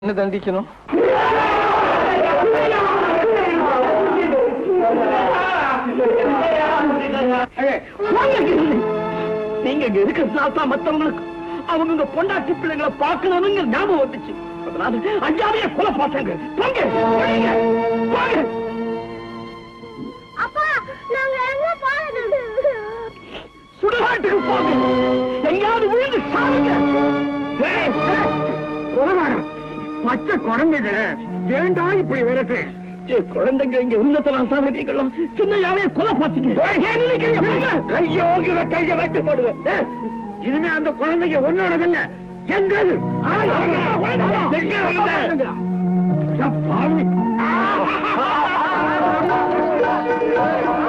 என்ன தண்டிக்கணும் நீங்க இங்க இருக்கிறதுனால தான் மத்தவங்களுக்கு அவங்க உங்க பொண்டாட்டி பிள்ளைங்களை பார்க்கணும்னு ஞாபகம் வந்துச்சு அதனால அஞ்சாவைய கொலை பார்த்தாங்க போங்க போங்க, போங்க அப்பா நாங்க எங்க போறது சுடுகாட்டுக்கு போங்க எங்கேயாவது விழுந்து சாவுங்க ஏய், ஏய், உலகம், பச்சை குழந்தைங்க ஏண்டா இப்படி விரட்டு ஏய், குழந்தைங்க இங்க இருந்ததெல்லாம் சாவீங்களோ சின்ன யாரைய கொலை பார்த்தீங்க ஐயோ இவ கைய வைத்து போடுவேன் ஏய், இனிமே அந்த குழந்தைங்க ஒன்னோடதில்ல எங்கள் எங்க வந்த? அட பாவி.